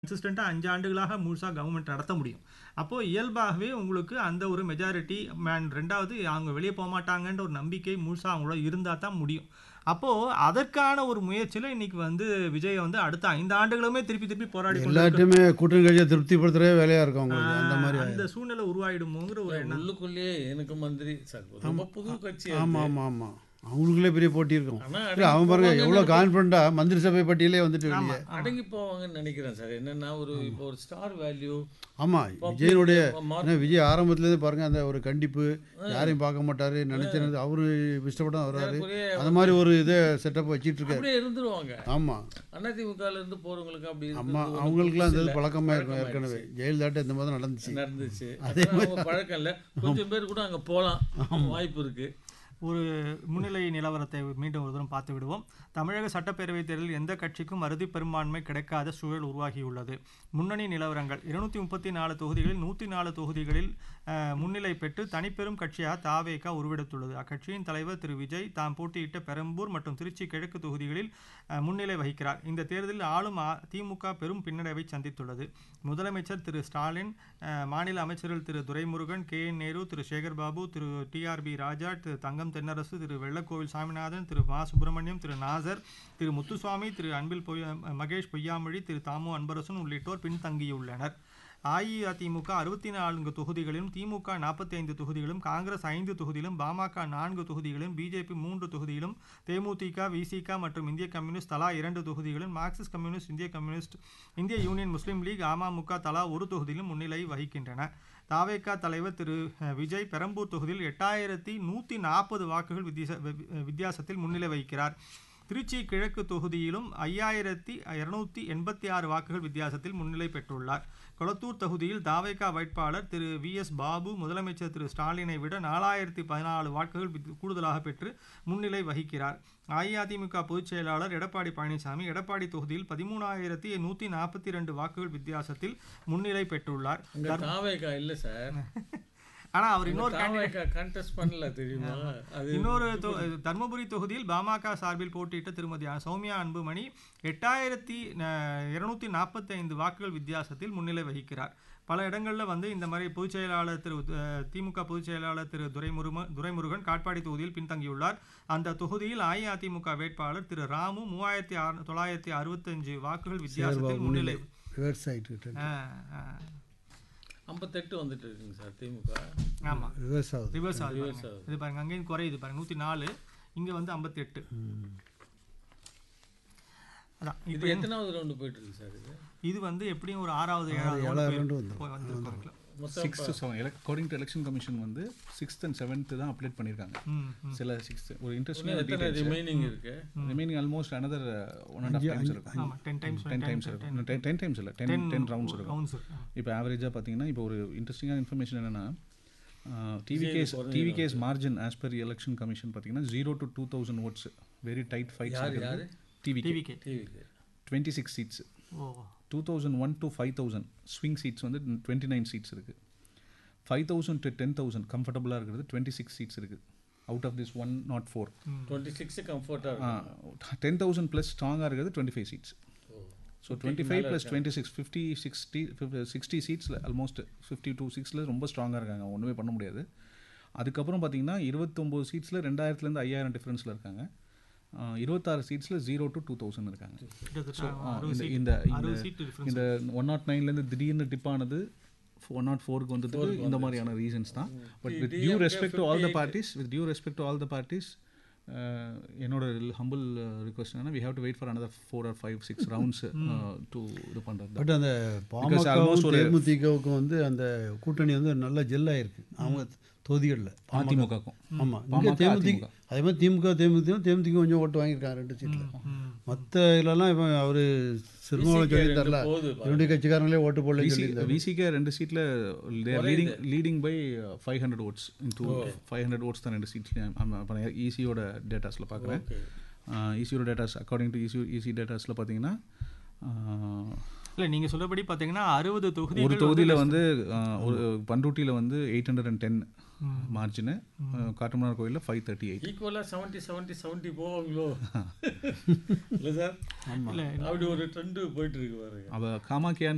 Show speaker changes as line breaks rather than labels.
கன்சிஸ்டண்ட்டாக அஞ்சு ஆண்டுகளாக முழுசாக கவர்மெண்ட் நடத்த முடியும் அப்போது இயல்பாகவே உங்களுக்கு அந்த ஒரு மெஜாரிட்டி அண்ட் ரெண்டாவது அவங்க வெளியே போக மாட்டாங்கன்ற ஒரு நம்பிக்கை முழுசாக அவங்களோட இருந்தால் தான் முடியும் அப்போது அதற்கான ஒரு முயற்சியில் இன்னைக்கு வந்து விஜய் வந்து அடுத்த ஐந்து ஆண்டுகளுமே திருப்பி திருப்பி போராடி கொண்டு
எல்லாத்தையுமே கூட்டணி கட்சியை திருப்திப்படுத்துறதே வேலையாக இருக்கும் அவங்களுக்கு அந்த மாதிரி
அந்த சூழ்நிலை உருவாயிடுமோங்கிற ஒரு எண்ணம்
உள்ளுக்குள்ளேயே எனக்கு மந்திரி சார் ரொம்ப புது கட்சி
ஆமாம் ஆமாம் ஆமாம் அவங்களுக்குள்ளே பெரிய போட்டி இருக்கும்
ஆனா
இல்லை அவன் பாருங்க எவ்வளோ கான்ஃபிடண்ட்டாக மந்திரி சபை பட்டியலே வந்துட்டு வெளியே
அடங்கி போவாங்கன்னு நினைக்கிறேன் சார் என்னன்னா ஒரு இப்போ ஒரு ஸ்டார் வேல்யூ
ஆமாம் விஜயனுடைய ஏன்னா விஜய் ஆரம்பத்துலேருந்து பாருங்க அந்த ஒரு கண்டிப்பு யாரையும் பார்க்க மாட்டாரு நினைச்சது அவரு இஷ்டப்பட்டு வர்றாரு அந்த மாதிரி ஒரு இதை செட்டப் வச்சிட்டு இருக்காரு
அப்படியே இருந்துருவாங்க
ஆமாம்
அதிமுகல இருந்து போறவங்களுக்கு அப்படி
அம்மா
இருக்கிறது ஒரு
அவங்களுக்குலாம் இந்த இது
புதுசு இல்ல.
பழக்கமாக இருக்கும்
பழக்கமாயிடுச்சு.
ஏற்கனவே ஜெயலலிதாட்ட இந்த மாதிரி நடந்துச்சு
நடந்துச்சு அதனால அவங்க பழக்கம் இல்லை கொஞ்சம் பேர் கூட அங்க போலாம் வாய்ப்பு இருக்கு
ஒரு முன்னிலை நிலவரத்தை மீண்டும் ஒரு தூரம் பார்த்து விடுவோம் தமிழக சட்டப்பேரவைத் தேர்தலில் எந்த கட்சிக்கும் அறுதி பெரும்பான்மை கிடைக்காத சூழல் உருவாகியுள்ளது முன்னணி நிலவரங்கள் இருநூத்தி முப்பத்தி நாலு தொகுதிகளில் நூற்றி நாலு தொகுதிகளில் அஹ், முன்னிலை பெற்று தனிப்பெரும் கட்சியாக தாவேகா உருவெடுத்துள்ளது அக்கட்சியின் தலைவர் திரு விஜய் தாம் போட்டியிட்ட பெரம்பூர் மற்றும் திருச்சி கிழக்கு தொகுதிகளில் அஹ், முன்னிலை வகிக்கிறார் இந்த தேர்தலில் ஆளும் அ- திமுக பெரும் பின்னடைவை சந்தித்துள்ளது முதலமைச்சர் திரு ஸ்டாலின் அஹ், மாநில அமைச்சர்கள் Thiru Duraimurugan K N Nehru Thiru Sekar Babu Thiru TRB Raja Thiru Thangam Thennarasu Thiru Vellakovil Saminathan Thiru Ma Subramanian திரு நாசர் திரு முத்துசுவாமி திரு அன்பில் பொய் மகேஷ் பொய்யாமொழி திரு தாமு அன்பரசன் உள்ளிட்டோர் பின்தங்கியுள்ளனர் அஇஅதிமுக அறுபத்தி நான்கு தொகுதிகளிலும் திமுக நாற்பத்தி ஐந்து தொகுதிகளும் காங்கிரஸ் ஐந்து தொகுதியிலும் பாமக நான்கு தொகுதிகளிலும் பிஜேபி மூன்று தொகுதியிலும் தேமுதிக விசிக மற்றும் இந்திய கம்யூனிஸ்ட் தலா இரண்டு தொகுதிகளிலும் மார்க்சிஸ்ட் கம்யூனிஸ்ட் இந்திய கம்யூனிஸ்ட் இந்திய யூனியன் முஸ்லீம் லீக் அமமுக தலா ஒரு தொகுதியிலும் முன்னிலை வகிக்கின்றன தாவேகா தலைவர் திரு அஹ், விஜய் பெரம்பூர் தொகுதியில் எட்டாயிரத்தி நூற்றி நாற்பது வாக்குகள் வித்தியாச வி- வித்தியாசத்தில் முன்னிலை வகிக்கிறார் திருச்சி கிழக்கு தொகுதியிலும் ஐயாயிரத்தி இருநூத்தி எண்பத்தி ஆறு வாக்குகள் வித்தியாசத்தில் முன்னிலை பெற்றுள்ளார் கொளத்தூர் தொகுதியில் தாவேகா வேட்பாளர் திரு வி எஸ் பாபு முதலமைச்சர் திரு ஸ்டாலினை விட நாலாயிரத்தி பதினாலு வாக்குகள் வித்- கூடுதலாக பெற்று முன்னிலை வகிக்கிறார் அஇஅதிமுக பொதுச் செயலாளர் எடப்பாடி பழனிசாமி எடப்பாடி தொகுதியில் பதிமூணாயிரத்தி நூற்றி நாற்பத்தி ரெண்டு வாக்குகள் வித்தியாசத்தில் முன்னிலை பெற்றுள்ளார்
அங்க தாவேகா இல்ல சார்
ஆனா அவர் இன்னொரு
தாவேகா கண்டெஸ்ட் பண்ணல தெரியுமா அது
இன்னொரு தொ- தர்மபுரி தொகுதியில் பாமக சார்பில் போட்டியிட்ட திருமதி சௌமியா அன்புமணி எட்டாயிரத்தி இருநூத்தி நாற்பத்தி ஐந்து வாக்குகள் வித்தியாசத்தில் முன்னிலை வகிக்கிறார் பல இடங்களில் வந்து இந்த மாதிரி பொதுச் செயலாளர் திரு அஹ், திமுக பொதுச் செயலாளர் திரு துரைமுரும துரைமுருகன் காட்பாடி தொகுதியில் பின்தங்கியுள்ளார் அந்த தொகுதியில் அஇஅதிமுக வேட்பாளர் திரு ராமு மூவாயிரத்தி ஆறு தொள்ளாயிரத்தி அறுபத்தஞ்சு வாக்குகள் வித்தியாசத்தில் முன்னிலை
ரிவர்ஸ் ஆகிட்டு
ஆ, ஆ.
ஐம்பத்தெட்டு வந்துட்டு இருக்குங்க சார் திமுக
ஆமா
ரிவர்ஸ் ஆகுது
ரிவர்ஸ் ஆகுது பாருங்க. இது பாருங்க அங்கேயும் குறையுது பாருங்க நூற்றி நாலு இங்கே வந்து ஐம்பத்தெட்டு அதான்
இது எத்தனாவது ரவுண்டு போயிட்டு இருக்கு சார் இது
இது வந்து எப்படியும் ஒரு ஆறாவது ஏழாவது
ஏழாவது
round
round
போய்-
வந்துரும்.
போய் வந்திருக்கும்
மொத்தம்
sixth seven according to election commission வந்து சிக்ஸ்த் அண்ட் செவன்த்து தான் அப்டேட் பண்ணியிருக்காங்க
ம், ம்.
சில சிக்ஸ்த் ஒரு
இன்னும்
இன்ட்ரெஸ்டிங்
எத்தனை ரிமைனிங் இருக்கு
remaining almost another one and half times இருக்கும்
ஆமா டென் டைம்ஸ்
டென் டைம்ஸ் இருக்கும் டென் டென் டைம்ஸ் இல்லை டென் டென் ரவுண்ட்ஸ் இருக்கும்
ரவுண்ட்ஸ்
இப்போ ஆவரேஜாக பார்த்தீங்கன்னா இப்போ ஒரு இன்ட்ரெஸ்டிங்கான இன்ஃபர்மேஷன் என்னென்னா TV K's TV K's margin as per election commission பார்த்தீங்கன்னா zero to two thousand votes very tight fights
யாரு?
டிவி
டிவிகே
டிவிக்கு
டுவெண்ட்டி சிக்ஸ் சீட்ஸ்
ஓ
two thousand one to five thousand swing seats வந்து twenty nine seats இருக்குது five thousand to ten thousand கம்ஃபர்டபுளாக இருக்கிறது twenty six seats இருக்குது out of this one naught four
twenty six கம்ஃபர்டா இருக்கும்
ten thousand plus ஸ்ட்ராங்காக இருக்கிறது twenty five seats so twenty five plus twenty six fifty sixty sixty சீட்ஸில் almost fifty two சிக்ஸில் ரொம்ப ஸ்ட்ராங்காக இருக்காங்க ஒன்றுமே பண்ண முடியாது அதுக்கப்புறம் பார்த்தீங்கன்னா இருபத்தொம்போது சீட்ஸில் ரெண்டாயிரத்துலேருந்து ஐயாயிரம் டிஃப்ரென்ஸில் இருக்காங்க ஆஹ் இருபத்தாறு சீட்ஸில் ஜீரோ டு டூ தௌசண்ட் இருக்காங்க
கிட்டத்தட்ட
ஆ,
அறுபது
இந்த
சீட்
இந்த
அறுபது
இந்த-
சீட் டிஃபரன்ஸ்
இந்த ஒன் நாட் நைன்லேருந்து திடீர்னு டிப் ஆனது ஒன் நாட் ஃபோருக்கு வந்ததுக்கு இந்த மாதிரியான ரீசன்ஸ் தான் but with due respect to all the parties with due respect to all the parties என்னோட ஹம்பிள் ரிக்வஸ்ட் என்னன்னா we have to wait for another four or five six rounds to இது பண்ணுறது
but அந்த
Because almost
பாமகவும்
ஒரு-
தேமுதிகவுக்கும் வந்து அந்த கூட்டணி வந்து நல்ல ஜெல்லாயிருக்கு அவங்க தொகுதிகளில்
அதிமுகக்கும்
ஆமாம் இங்கே தேமுதிக அதே மாதிரி திமுக தேமுதிக தேமுதிக கொஞ்சம் ஓட்டு வாங்கியிருக்காங்க ரெண்டு சீட்டில் மற்ற இதுலலாம் இப்போ அவர் சிறுமாவளம் சொல்லி தரல
போகுது
என்னுடைய கட்சிக்காரங்களே ஓட்டு போடல சொல்லி
விசிகே ரெண்டு சீட்டில் leading leading by five hundred votes two five hundred votes தான் ரெண்டு சீட்ஸ்லையும் ஈசியோட டேட்டாஸில் பார்க்குறேன் ஈசியோட datas according to EC EC டேட்டாஸில் பார்த்தீங்கன்னா ஆஹ்,
இல்ல நீங்க சொல்றபடி பாத்தீங்கன்னா அறுபது
ஒரு
தொகுதிகள்
தொகுதியில் வந்து ஆஹ், ஒரு பண்ருட்டியில் வந்து eight hundred and ten margin Kattumannar கோயிலில் ஃபைவ் தேர்ட்டி எயிட்
ஈக்குவலா செவன்ட்டி செவன்ட்டி செவன்ட்டி போவாங்களோ இல்லை சார்
இல்ல
அப்படி ஒரு ட்ரெண்டு போயிட்டு இருக்கு பாருங்க
அவள் காமாக்கியான்னு